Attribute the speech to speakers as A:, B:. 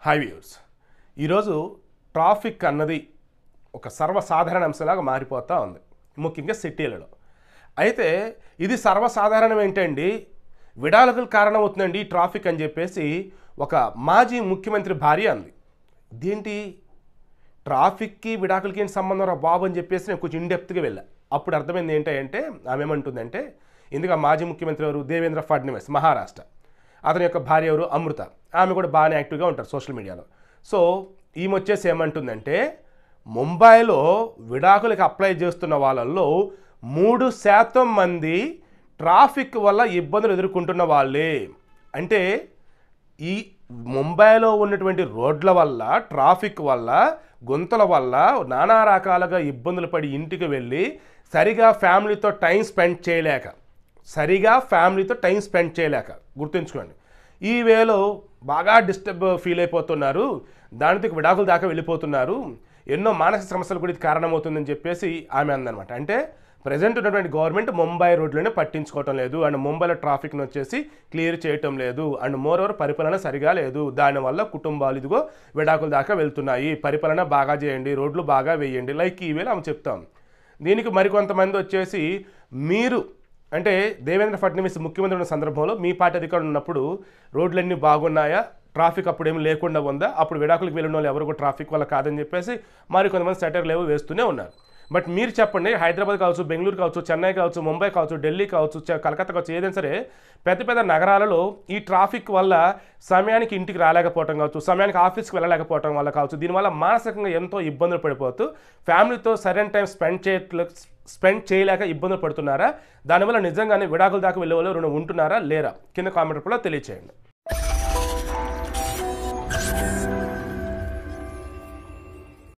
A: high viewers ఈరోజు traffic అన్నది ఒక సర్వసాధారణ అంశంలాగా మారిపోతూ ఉంది ముఖ్యంగా సిటీలలో అయితే ఇది సర్వసాధారణం ఏంటండి విడాలకులు కారణమవుతుందండి ఈ ట్రాఫిక్ అని చెప్పేసి ఒక మాజీ ముఖ్యమంత్రి భార్య అంది ఇదేంటి ట్రాఫిక్కి విడాకులకి ఏంటి సంబంధం రా బాబు అని చెప్పేసి నేను కొంచెం ఇండెప్త్గా వెళ్ళా అప్పుడు అర్థమైంది ఏంటంటే ఆమె ఏమంటుందంటే ఇందుకు ఆ మాజీ ముఖ్యమంత్రి ఎవరు దేవేంద్ర ఫడ్నవీస్ మహారాష్ట్ర అతని యొక్క భార్య ఎవరు అమృత ఆమె కూడా బాగానే యాక్టివ్గా ఉంటారు సోషల్ మీడియాలో సో ఈమె వచ్చేసి ఏమంటుందంటే ముంబైలో విడాకులకు అప్లై చేస్తున్న వాళ్ళల్లో మూడు శాతం మంది ట్రాఫిక్ వల్ల ఇబ్బందులు ఎదుర్కొంటున్న వాళ్ళే అంటే ఈ ముంబైలో ఉన్నటువంటి రోడ్ల వల్ల ట్రాఫిక్ వల్ల గుంతల వల్ల నానా రకాలుగా ఇబ్బందులు పడి ఇంటికి వెళ్ళి సరిగా ఫ్యామిలీతో టైం స్పెండ్ చేయలేక సరిగా ఫ్యామిలీతో టైం స్పెండ్ చేయలేక గుర్తుంచుకోండి ఈ వేలో బాగా డిస్టర్బ్ ఫీల్ అయిపోతున్నారు దానితో విడాకుల దాకా వెళ్ళిపోతున్నారు ఎన్నో మానసిక సమస్యలు కూడా ఇది కారణమవుతుందని చెప్పేసి ఆమె అందనమాట అంటే ప్రజెంట్ ఉన్నటువంటి గవర్నమెంట్ ముంబై రోడ్లోనే పట్టించుకోవటం లేదు అండ్ ముంబైలో ట్రాఫిక్ను వచ్చేసి క్లియర్ చేయటం లేదు అండ్ మోర్ ఓవర్ పరిపాలన సరిగా లేదు దానివల్ల కుటుంబాలు ఇదిగో విడాకుల దాకా వెళ్తున్నాయి పరిపాలన బాగా చేయండి రోడ్లు బాగా వేయండి లైక్ ఈ వేళ ఆమె చెప్తాం దీనికి మరికొంతమంది వచ్చేసి మీరు అంటే దేవేంద్ర ఫడ్నవీస్ ముఖ్యమంత్రి ఉన్న సందర్భంలో మీ పార్టీ అధికారులు ఉన్నప్పుడు రోడ్లన్నీ బాగున్నాయా ట్రాఫిక్ అప్పుడు ఏమి లేకుండా ఉందా అప్పుడు విడాకులకు వెళ్ళిన వాళ్ళు ఎవరు కూడా ట్రాఫిక్ వల్ల కాదని చెప్పేసి మరి కొంతమంది సెటర్లు ఏవో వేస్తూనే ఉన్నారు బట్ మీరు చెప్పండి హైదరాబాద్ కావచ్చు బెంగళూరు కావచ్చు చెన్నై కావచ్చు ముంబై కావచ్చు ఢిల్లీ కావచ్చు చ- కలకత్తా కావచ్చు ఏదైనా సరే పెద్ద పెద్ద నగరాలలో ఈ ట్రాఫిక్ వల్ల సమయానికి ఇంటికి రాలేకపోవటం కావచ్చు సమయానికి ఆఫీస్కి వెళ్ళలేకపోవటం వల్ల కావచ్చు దీనివల్ల మానసికంగా ఎంతో ఇబ్బందులు పడిపోతూ ఫ్యామిలీతో సరైన టైం స్పెండ్ చేయ స్పెండ్ చేయలేక ఇబ్బందులు పడుతున్నారా దానివల్ల నిజంగానే విడాకుల దాకా వెళ్ళే వాళ్ళు ఎవరైనా ఉంటున్నారా లేరా కింద కామెంట్ రూపంలో తెలియచేయండి